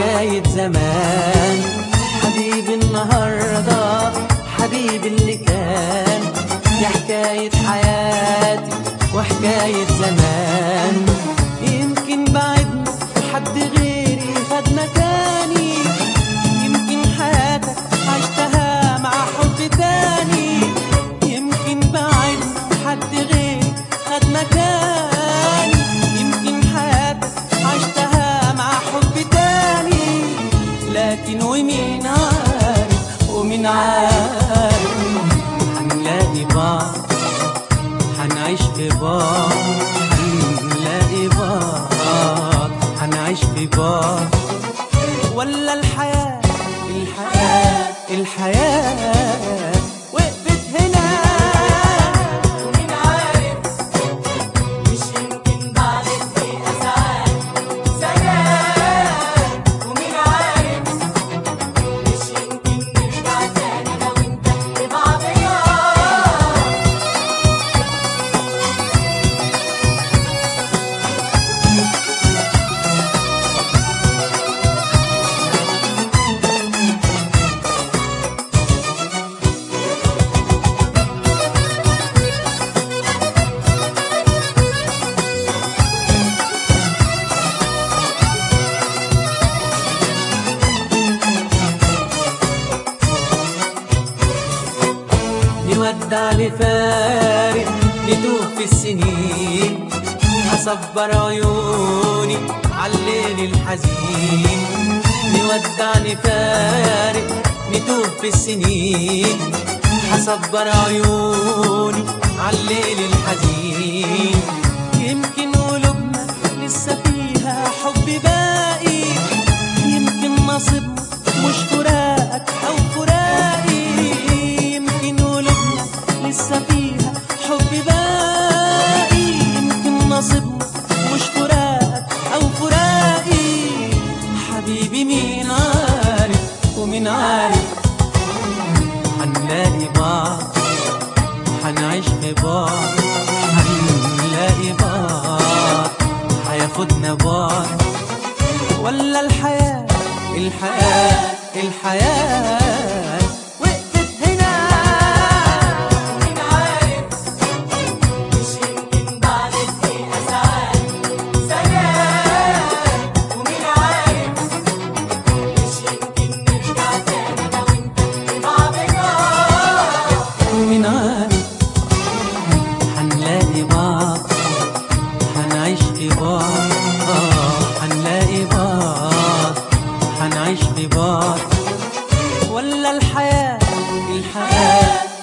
حكاية زمان حبيبي النهاردة حبيبي اللي كان دي حكاية حياتي وحكاية زمان يمكن بعدنا حد غيري خد مكاني يمكن حياتك عشتها مع حب تاني يمكن بعدنا حد غيري خد مكاني يمكن حياتك عشتها مع حب تاني لكن ومين عارف ومين عارف هنلاقي بعض هنعيش في بعض هنلاقي بعض هنعيش في بعض ولا الحياة الحياة الحياة وقفت هنا ومين عارف مش يمكن بعدك في أسعاد سلام ومين عارف مش يمكن نرجع تاني أنا وأنت لبعضنا نودع لفارق ندوب في السنين أصبر عيوني عالليل الحزين نودع لفارق ندوب في السنين هصبر عيوني عالليل الحزين يمكن قلوبنا لسه فيها حب باقي يمكن نصيبنا مش فراقك أو فراقي يمكن قلوبنا لسه فيها حب باقي يمكن نصيبنا مش فراقك أو فراقي حبيبي مين عارف ومين عارف هنلاقي بعض هنعيش في بعض هنلاقي بعض هياخدنا بعض ولا الحياة الحياة الحياة وقفت هنا ومين عارف مش يمكن بعدك في أسعاد سلام ومين عارف مش يمكن نرجع تاني أنا وأنت لبعضنا ومين عارف هنلاقي بعض هنعيش في بعض آه، هنلاقي بعض هنعيش في بعض ولا الحياة الحياة